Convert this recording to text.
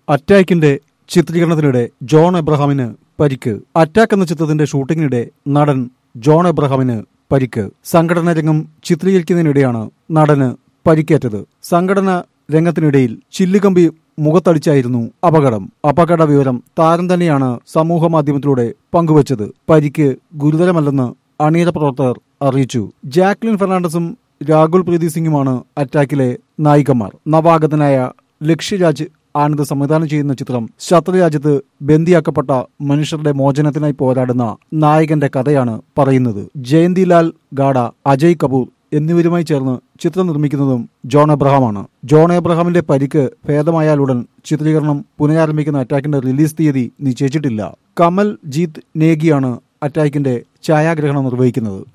അറ്റാക്കിന്റെ ചിത്രീകരണത്തിനിടെ John എബ്രഹാമിന് പരിക്ക് attack എന്ന ചിത്രത്തിന്റെ ഷൂട്ടിങ്ങിനിടെ നടൻ ജോൺ എബ്രഹാമിന് പരിക്ക് സംഘടന രംഗം ചിത്രീകരിക്കുന്നതിനിടെയാണ് നടന് പരിക്കേറ്റത് സംഘടന രംഗത്തിനിടയിൽ ചില്ലുകമ്പി മുഖത്തടിച്ചായിരുന്നു അപകടം അപകട വിവരം താരം തന്നെയാണ് സമൂഹ മാധ്യമത്തിലൂടെ പങ്കുവച്ചത് പരിക്ക് ഗുരുതരമല്ലെന്ന് അണിയറ പ്രവർത്തകർ അറിയിച്ചു ജാക്ലിൻ ഫെർണാണ്ടസും രാഹുൽ പ്രീതി സിംഗുമാണ് അറ്റാക്കിലെ നായികമാർ നവാഗതനായ ലക്ഷ്യരാജ് ആനന്ദ് സംവിധാനം ചെയ്യുന്ന ചിത്രം ശത്രുരാജ്യത്ത് ബന്ദിയാക്കപ്പെട്ട മനുഷ്യരുടെ മോചനത്തിനായി പോരാടുന്ന നായകന്റെ കഥയാണ് പറയുന്നത് ജയന്തിലാൽ ഗാഡ അജയ് കപൂർ എന്നിവരുമായി ചേർന്ന് ചിത്രം നിർമ്മിക്കുന്നതും ജോൺ എബ്രഹാമാണ് ജോൺ എബ്രഹാമിന്റെ പരിക്ക് ഭേദമായാലുടൻ ചിത്രീകരണം പുനരാരംഭിക്കുന്ന അറ്റാക്കിന്റെ റിലീസ് തീയതി നിശ്ചയിച്ചിട്ടില്ല കമൽ ജീത്ത് നേഗിയാണ് അറ്റാക്കിന്റെ ഛായാഗ്രഹണം നിർവഹിക്കുന്നത്